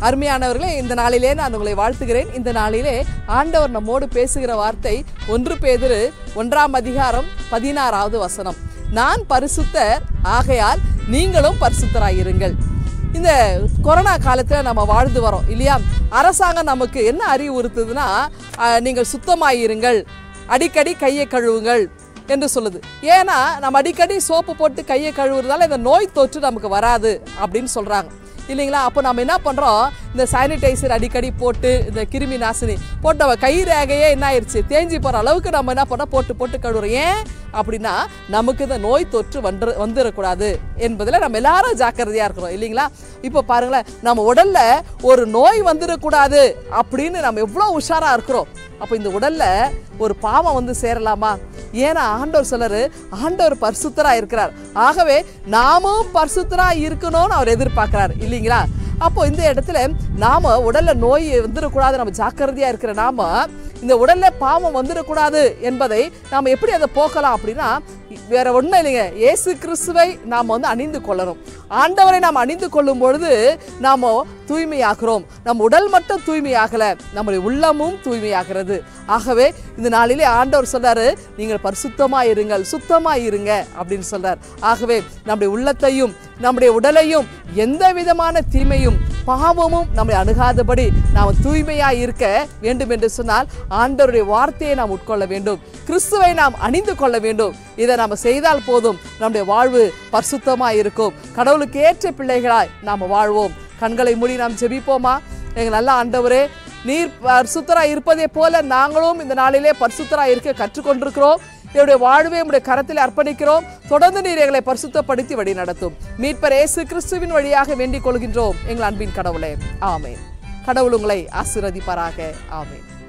அருமையானவர்களே இந்த நாளிலே நான் உங்களை வாழ்த்துகிறேன் இந்த நாளிலே ஆண்டவர் நம்மோடு பேசுகிற வார்த்தை ஒன்று பேதிரு ஒன்றாம் அதிகாரம் பதினாறாவது வசனம் நான் பரிசுத்தர் ஆகையால் நீங்களும் பரிசுத்தராயிருங்கள் இந்த கொரோனா காலத்தில் நம்ம வாழ்ந்து வரோம் இல்லையா அரசாங்கம் நமக்கு என்ன அறிவுறுத்துதுன்னா அஹ், நீங்கள் சுத்தமாயிருங்கள் அடிக்கடி கையை கழுவுங்கள் என்று சொல்லுது ஏன்னா நம்ம அடிக்கடி சோப்பு போட்டு கையை கழுவுறதால இந்த நோய் தொற்று நமக்கு வராது அப்படின்னு சொல்கிறாங்க இல்லைங்களா அப்போ நம்ம என்ன பண்ணுறோம் இந்த சானிடைசர் அடிக்கடி போட்டு இந்த கிருமி நாசினி போட்டு நம்ம கை ரேகையே என்ன ஆயிடுச்சு தேஞ்சி போகிற அளவுக்கு நம்ம என்ன பண்ணோம் போட்டு போட்டு கழுவுறோம் ஏன் அப்படின்னா நமக்கு இந்த நோய் தொற்று வந்து வந்துடக்கூடாது என்பதில் நம்ம எல்லாரும் ஜாக்கிரதையாக இருக்கிறோம் இல்லைங்களா இப்போ பாருங்களேன் நம்ம உடல்ல ஒரு நோய் வந்துடக்கூடாது அப்படின்னு நம்ம எவ்வளோ உஷாராக இருக்கிறோம் அப்போ இந்த உடல்ல ஒரு பாவம் வந்து சேரலாமா ஏன்னா ஆண்டவர் சொல்லரு ஆண்டவர் பரிசுத்தரா இருக்கிறார் ஆகவே நாமும் பரிசுத்தரா இருக்கணும்னு அவர் எதிர்பார்க்கிறார் இல்லைங்களா அப்போ இந்த இடத்துல நாம உடல்ல நோய் வந்துடக்கூடாது நம்ம ஜாக்கிரதையா இருக்கிற நாம இந்த உடல்ல பாவம் வந்துடக்கூடாது என்பதை நாம எப்படி அதை போக்கலாம் அப்படின்னா வேற ஒன்றும் இல்லைங்க இயேசு கிறிஸ்துவை நாம் வந்து அணிந்து கொள்ளணும் ஆண்டவரை நாம் அணிந்து கொள்ளும் பொழுது நாம் தூய்மையாகிறோம் நம் உடல் மட்டும் தூய்மையாகல நம்முடைய உள்ளமும் தூய்மையாகிறது ஆகவே இந்த நாளிலே ஆண்டவர் சொல்றாரு நீங்கள் பரிசுத்தமா இருங்கள் சுத்தமா இருங்க அப்படின்னு சொல்றார் ஆகவே நம்முடைய உள்ளத்தையும் நம்முடைய உடலையும் எந்த விதமான தீமையும் பாவமும் நம்மை அணுகாதபடி நாம் தூய்மையா இருக்க வேண்டும் என்று சொன்னால் ஆண்டவருடைய வார்த்தையை நாம் உட்கொள்ள வேண்டும் கிறிஸ்துவை நாம் அணிந்து கொள்ள வேண்டும் இதை நாம் செய்தால் போதும் நம்முடைய வாழ்வு பரிசுத்தமாய் இருக்கும் கடவுளுக்கு ஏற்ற பிள்ளைகளாய் நாம் வாழ்வோம் கண்களை மூடி நாம் ஜெபிப்போமா எங்கள் நல்ல ஆண்டவரே நீர் பரிசுத்தரா இருப்பதை போல நாங்களும் இந்த நாளிலே பரிசுத்தரா இருக்க கற்றுக்கொண்டிருக்கிறோம் என்னுடைய வாழ்வை உடைய கரத்தில் அர்ப்பணிக்கிறோம் தொடர்ந்து நீர் எங்களை பரிசுத்தப்படுத்தி வழி நடத்தும் மீட்பர் இயேசு கிறிஸ்துவின் வழியாக வேண்டிக் கொள்கின்றோம் எங்கள் அன்பின் கடவுளே ஆமென் கடவுள் உங்களை ஆசீர்வதிப்பாராக ஆமென்